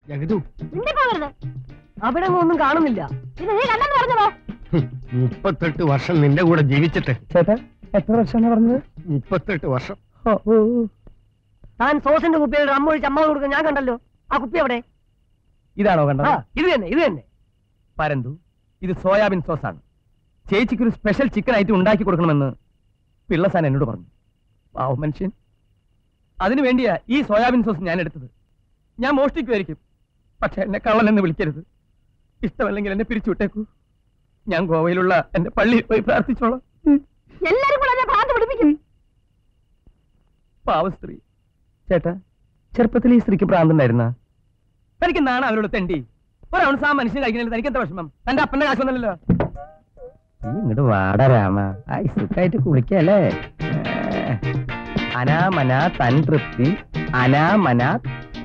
ജഗതു നിന്റെ പോകരുത് അവിടെ അങ്ങ് ഒന്നും കാണുന്നില്ല ഇത് നീ കണ്ടെന്ന് പറഞ്ഞതോ ഹും, മുപ്പത്തെട്ട് വർഷം നിന്റെ കൂടെ ജീവിച്ചിട്ട് ചേട്ടാ എത്ര വർഷമാണ് പറഞ്ഞത് മുപ്പത്തെട്ട് വർഷം താൻ സോസിന്റെ കുപ്പിയിൽ റമ്മ ഒഴിച്ച് അമ്മ കൊടുക്കാൻ ഞാൻ കണ്ടല്ലോ ആ കുപ്പി എവിടെ ഇതാണോ ആ കണ്ടത് ഇത് തന്നെ ഇത് തന്നെ പരന്തു ഇത് സോയാബീൻ സോസാണ് ചേച്ചിക്ക് ഒരു സ്പെഷ്യൽ ചിക്കൻ ഐറ്റം ഉണ്ടാക്കി കൊടുക്കണമെന്ന് പിള്ളസാൻ എന്നോട് പറഞ്ഞു പാവം മനുഷ്യൻ അതിനു വേണ്ടിയാ ഈ സോയാബീൻ സോസ് ഞാൻ എടുത്തത് ഞാൻ മോഷ്ടിക്കുമായിരിക്കും പക്ഷെ എന്നെ കള്ളൻ എന്ന് വിളിക്കരുത് ഇഷ്ടമല്ലെങ്കിൽ എന്നെ പിരിച്ചുവിട്ടേക്കൂ ഞാൻ ഗോവയിലുള്ള എന്റെ പള്ളിയിൽ പോയി പ്രാർത്ഥിച്ചോളാം എല്ലാരും കൂടെ എന്നെ ഭ്രാന്ത് പിടിപ്പിക്കും പാവ സ്ത്രീ ചേട്ടാ ചെറുപ്പത്തിൽ ഈ സ്ത്രീക്ക് ഭ്രാന്തുണ്ടായിരുന്ന എനിക്ക് നാണ അവരോട് തെണ്ടി ഒരവണ സാ മനുഷ്യൻ കഴിക്കുന്നില്ല തനിക്ക് എന്താ വിഷമം തന്റെ അപ്പന്റെ കാശ് വന്നല്ലോ ഇങ്ങോട്ട് വാട രാമ ആയി സുഖമായിട്ട് കുളിക്കല്ലേ അനാമന തൻ തൃപ്തി അനാമന